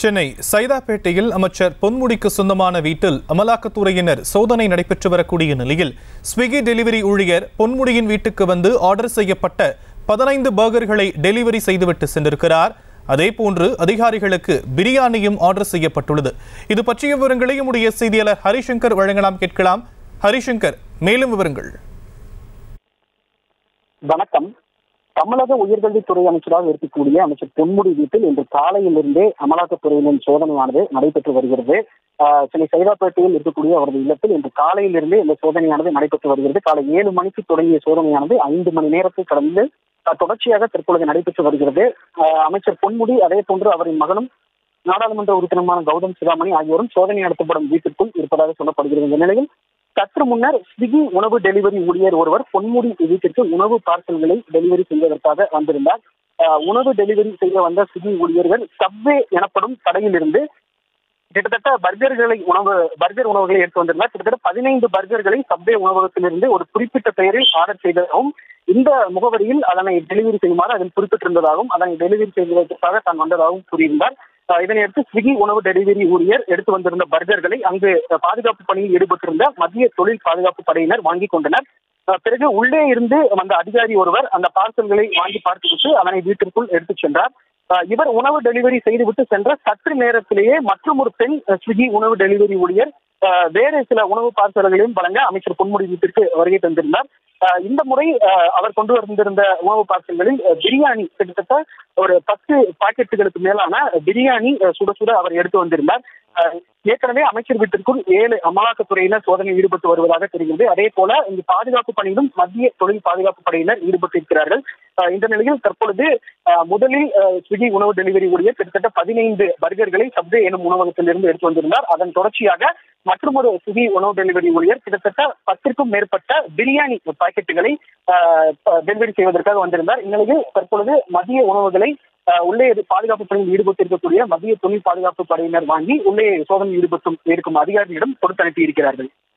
சென்னை சைதாப்பேட்டையில் அமைச்சர் பொன்முடிக்கு சொந்தமான வீட்டில் அமலாக்கத்துறையினர் சோதனை நடைபெற்று வரக்கூடிய நிலையில் ஸ்விக்கி டெலிவரி ஊழியர் பொன்முடியின் வீட்டுக்கு வந்து ஆர்டர் செய்யப்பட்ட பதினைந்து பர்கர்களை டெலிவரி செய்துவிட்டு சென்றிருக்கிறார் அதேபோன்று அதிகாரிகளுக்கு பிரியாணியும் ஆர்டர் செய்யப்பட்டுள்ளது இது பற்றிய விவரங்களை நம்முடைய செய்தியாளர் ஹரிசங்கர் வழங்கலாம் கேட்கலாம் ஹரிசங்கர் மேலும் விவரங்கள் வணக்கம் தமிழக உயர்கல்வித்துறை அமைச்சராக இருக்கக்கூடிய அமைச்சர் பொன்முடி வீட்டில் இன்று காலையிலிருந்தே அமலாக்கத்துறையினரின் சோதனையானது நடைபெற்று வருகிறது ஆஹ் சென்னை சைதாப்பேட்டையில் இருக்கக்கூடிய அவரது இல்லத்தில் இன்று காலையிலிருந்தே இந்த சோதனையானது நடைபெற்று வருகிறது காலை ஏழு மணிக்கு தொடங்கிய சோதனையானது ஐந்து மணி நேரத்தை கடந்து ஆஹ் தொடர்ச்சியாக தற்பொழுது நடைபெற்று வருகிறது ஆஹ் அமைச்சர் பொன்முடி அதே போன்று அவரின் மகனும் நாடாளுமன்ற உறுப்பினருமான கௌதம் சிகாமணி ஆகியோரும் சோதனை நடத்தப்படும் வீட்டிற்குள் இருப்பதாக சொல்லப்படுகிறது இந்த நிலையில் சற்று முன்னர் ஸ்விக்கி உணவு டெலிவரி ஊழியர் ஒருவர் பொன்முடி வீட்டிற்கு உணவு பார்சல்களை டெலிவரி செய்வதற்காக வந்திருந்தார் ஆஹ் உணவு டெலிவரி செய்ய வந்த ஸ்விக்கி ஊழியர்கள் சப்வே எனப்படும் கடையிலிருந்து கிட்டத்தட்ட பர்கர்களை உணவு பர்கர் உணவுகளை எடுத்து வந்திருந்தார் கிட்டத்தட்ட பதினைந்து பர்கர்களை சப்வே உணவகத்திலிருந்து ஒரு குறிப்பிட்ட பெயரில் ஆர்டர் செய்ததாகவும் இந்த முகவரியில் அதனை டெலிவரி செய்யுமாறு அதில் குறிப்பிட்டிருந்ததாகவும் அதனை டெலிவரி செய்வதற்காக தான் வந்ததாகவும் கூறியிருந்தார் ஆஹ் இதனையடுத்து ஸ்விக்கி உணவு டெலிவரி ஊழியர் எடுத்து வந்திருந்த பர்கர்களை அங்கு அஹ், பாதுகாப்பு பணியில் ஈடுபட்டிருந்த மத்திய தொழில் பாதுகாப்பு படையினர் வாங்கிக் கொண்டனர் ஆஹ், பிறகு உள்ளே இருந்து வந்த அதிகாரி ஒருவர் அந்த பார்சல்களை வாங்கி பார்த்துவிட்டு அதனை வீட்டிற்குள் எடுத்துச் சென்றார் ஆஹ், இவர் உணவு டெலிவரி செய்துவிட்டு சென்ற சற்று நேரத்திலேயே மற்றும் ஒரு பெண் அஹ், ஸ்விக்கி உணவு டெலிவரி ஊழியர் ஆஹ், வேறு சில உணவு பார்சல்களையும் வழங்க அமைச்சர் பொன்முடி வீட்டிற்கு வருகை தந்திருந்தார் ஆஹ், இந்த முறை ஆஹ், அவர் கொண்டு வந்திருந்த உணவு பார்சல்களில் அஹ், பிரியாணி கிட்டத்தட்ட ஒரு பத்து பாக்கெட்டுகளுக்கு மேலான பிரியாணி அஹ், சுட சுட அவர் எடுத்து வந்திருந்தார் ஆஹ், ஏற்கனவே அமைச்சர் வீட்டிற்குள் ஏழு அமலாக்கத்துறையினர் சோதனையில் ஈடுபட்டு வருவதாக தெரிகிறது அதே போல இந்த பாதுகாப்பு பணியிலும் மத்திய தொழில் பாதுகாப்பு படையினர் ஈடுபட்டிருக்கிறார்கள் ஆஹ், இந்த நிலையில் தற்பொழுது ஆஹ், முதலில் ஆஹ், ஸ்விக்கி உணவு டெலிவரி ஊழியர் கிட்டத்தட்ட பதினைந்து பர்கர்களை சப்வே எனும் உணவகத்திலிருந்து எடுத்து வந்திருந்தார் அதன் தொடர்ச்சியாக மற்றொரு ஸ்விக்கி உணவு டெலிவரி ஊழியர் கிட்டத்தட்ட பத்திற்கும் மேற்பட்ட பிரியாணி பாக்கெட்டுகளை டெலிவரி செய்வதற்காக வந்திருந்தார் இந்நிலையில் தற்பொழுது மதிய உணவுகளை ஆஹ், உள்ளே பாதுகாப்பு பணியில் ஈடுபட்டிருக்கக்கூடிய மத்திய தொழில் பாதுகாப்பு படையினர் வாங்கி உள்ளே சோதனையில் ஈடுபட்டும் இருக்கும் அதிகாரிகளிடம் கொடுத்து அனுப்பி இருக்கிறார்கள்